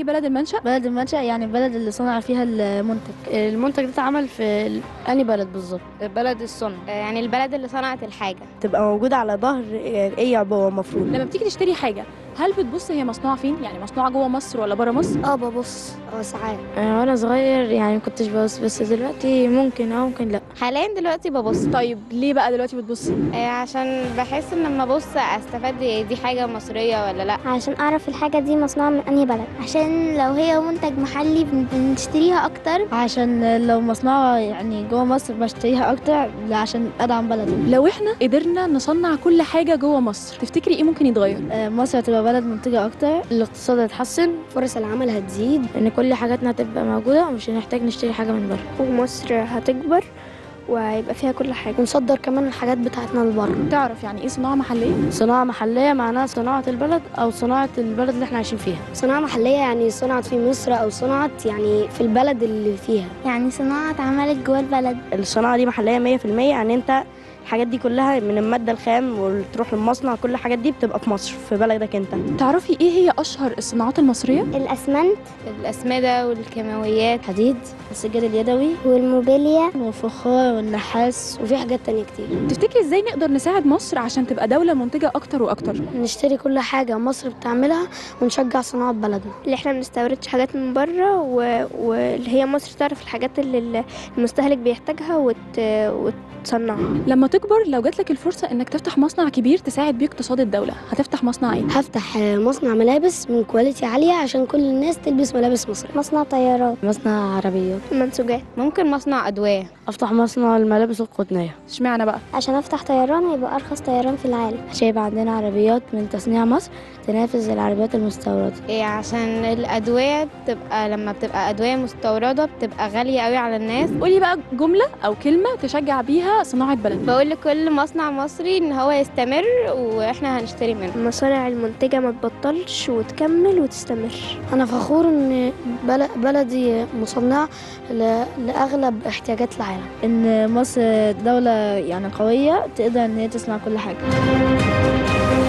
بلد المنشأ بلد المنشأ يعني البلد اللي صنع فيها المنتج المنتج ده اتعمل في أنهي بلد بالظبط بلد الصنع يعني البلد اللي صنعت الحاجة تبقى موجودة على ظهر أي عبوة المفروض لما بتيجي تشتري حاجة هل بتبص هي مصنوعة فين يعني مصنوعة جوه مصر ولا بره مصر اه ببص اه ساعات وأنا صغير يعني ما كنتش ببص بس دلوقتي ممكن أو ممكن لأ حاليا دلوقتي ببص طيب ليه بقى دلوقتي بتبصي آه، عشان بحس ان لما ابص استفاد دي دي حاجة مصرية ولا لا عشان اعرف الحاجه دي مصنوعه من انهي بلد عشان لو هي منتج محلي بن- بنشتريها اكتر عشان لو مصنعها يعني جوه مصر بشتريها اكتر عشان ادعم بلدي لو احنا قدرنا نصنع كل حاجة جوه مصر تفتكري ايه ممكن يتغير آه، مصر هتبقى بلد منتجة اكتر الاقتصاد هيتحسن فرص العمل هتزيد إن كل حاجاتنا هتبقى موجودة ومش هنحتاج نشتري حاجة من بره ومصر هتكبر وهيبقى فيها كل حاجة ونصدر كمان الحاجات بتاعتنا لبره تعرف يعني ايه صناعة محلية صناعة محلية معناها صناعة البلد أو صناعة البلد اللي احنا عايشين فيها صناعة محلية يعني صنعت في مصر أو صنعت يعني في البلد اللي فيها يعني صناعه اتعملت جوه البلد الصناعة دي محلية 100% يعني انت الحاجات دي كلها من المادة الخام وتروح للمصنع كل الحاجات دي بتبقى في مصر في بلدك انت تعرفي ايه هي اشهر الصناعات المصرية الاسمنت الأسمدة والكيماويات حديد السجاد اليدوي والموبيليا والفخار والنحاس وفي حاجات تانية كتير تفتكري ازاي نقدر نساعد مصر عشان تبقى دولة منتجة اكتر واكتر نشتري كل حاجة مصر بتعملها ونشجع صناعة بلدنا اللي احنا بنستوردش حاجات من بره و... واللي هي مصر تعرف الحاجات اللي المستهلك بيحتاجها وت... وتصنعها لما تكبر لو جاتلك الفرصة انك تفتح مصنع كبير تساعد بيه اقتصاد الدولة هتفتح مصنع ايه هفتح آه، مصنع ملابس من كواليتي عالية عشان كل الناس تلبس ملابس مصرية مصنع طيارات مصنع عربيات منسوجات ممكن مصنع أدوية أفتح مصنع الملابس القطنية اشمعنى بقى عشان افتح طيران يبقى ارخص طيران في العالم عشان يبقى عندنا عربيات من تصنيع مصر تنافس العربيات المستوردة إيه عشان الأدوية بتبقى لما بتبقى أدوية مستوردة بتبقى غالية قوي على الناس قولي بقى جملة او كلمة تشجع بيها صناعة بلد بقول لكل مصنع مصري ان هو يستمر واحنا هنشتري منه المصانع المنتجة ما تبطلش وتكمل وتستمر أنا فخور إن بل- بلدي مصنعة ل- لأغلب احتياجات العالم إن مصر دولة يعني قوية تقدر إن هي تصنع كل حاجة